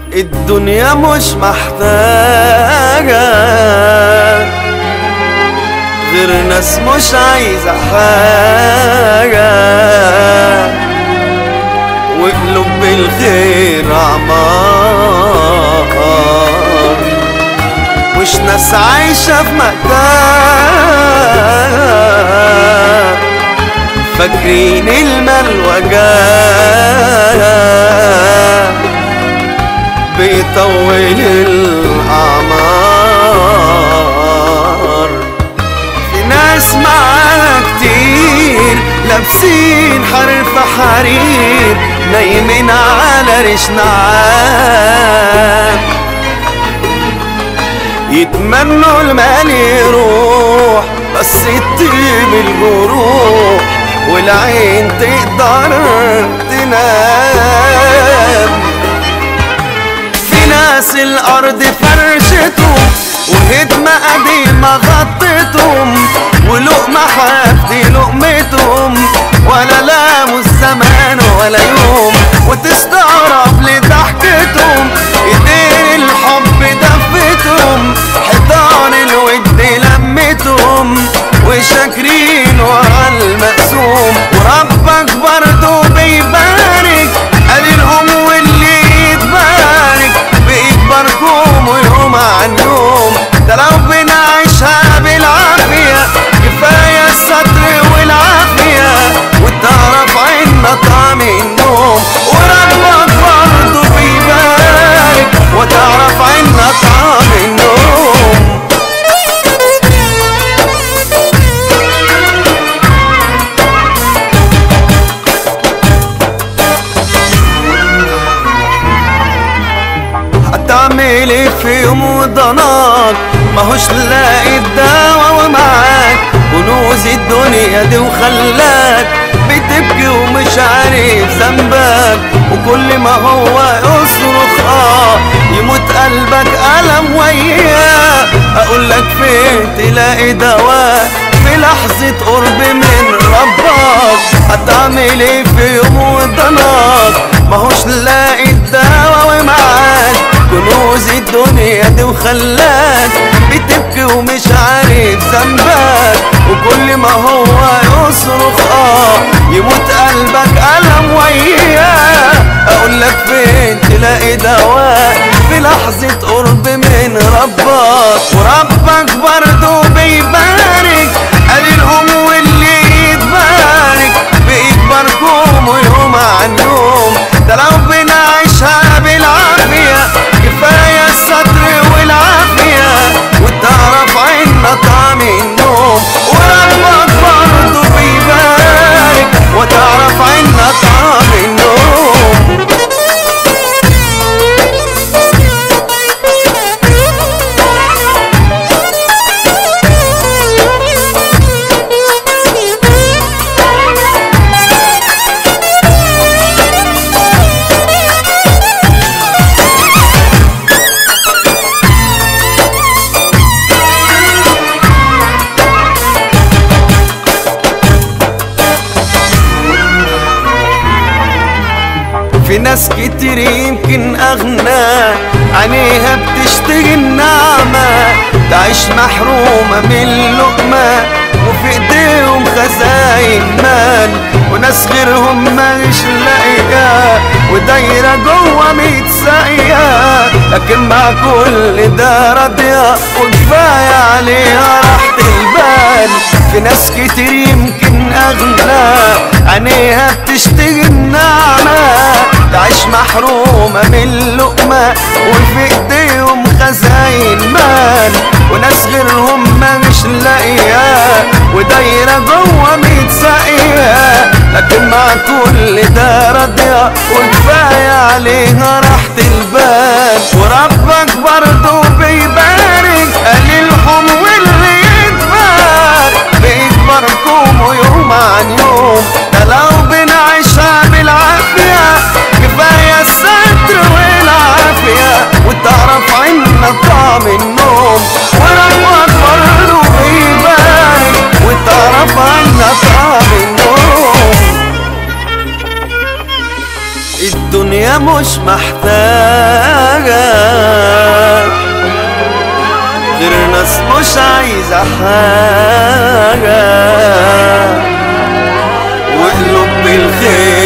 الدنيا مش محتاجة غير ناس مش عايزة حاجة وقلوب بالخير أعمار مش ناس عايشة في مكان فاكرين المال وجاه بيطول الأعمار في ناس معاها كتير لابسين حرف حرير نايمين على ريش نعام يتمنوا المال يروح بس يطيب الجروح والعين تقدر تنام في ناس الارض فرشتهم وهدمة قديمة غطتهم ولقمة حافدي لقمتهم ولا لاموا الزمان ولا يوم وتستغرب لضحكتهم ايدين الحب دفتهم حيطان الود لمتهم وشاكرين ورا المقسوم وربك برضه بيبارك قليلهم واللي يتبارك بيكبركم ويوم عن يوم ده لو بنعيشها بالعافية كفاية الستر والعافية وتعرف عنا طعم النوم وربك برضه بيبارك وتعرف عنا طعم النوم هتعمل ايه في يوم وضناك ماهوش لاقي الدواء ومعاك كنوز الدنيا دي وخلاك بتبكي ومش عارف ذنبك وكل ما هو يصرخ اه يموت قلبك ألم وياه اقول لك فين تلاقي دواء في لحظة قرب من ربك هتعمل ايه في يوم وضناك ماهوش لاقي الدواء ومعاك كنوز الدنيا دي وخلاك بتبكي ومش عارف ذنبك وكل ما هو يصرخ اه يموت قلبك ألم وياه اقول لك فين تلاقي دواء في لحظة قرب من ربك وربك برضه بيبارك قليلهم واللي يتبارك بيكبركم ويوم عن يوم ده لو بنعيشها بالعافية كفاية الستر والعافية وتعرف عنا طعم النوم وربك برضه بيبارك وتعرف عنا طعم النوم في ناس كتير يمكن أغنى عينيها بتشتهي النعمة تعيش محرومة من اللقمة وفي ايديهم خزاين مال وناس غيرهم مش لاقية ودايرة جوه ميت ساقية لكن مع كل ده راضية وكفاية عليها راحة البال في ناس كتير يمكن أغنى عينيها بتشتهي النعمة تعيش محرومة من اللقمة وفي ايديهم خزاين مال وناس غيرهم مش لاقية ودايرة جوه ميت ساقية لكن مع كل ده راضية وكفاية عليها راحة البال وربك برضه بيبارك قليلهم واللي يتبارك بيكبركم ويوم عن يوم ده لو بنعيشها بالعافية كفاية الستر والعافية وتعرف عنا طعم النوم وربك برضه بيبارك وتعرف عنا طعم النوم الدنيا مش محتاجة غير ناس مش عايزة حاجة وقلوب بالخير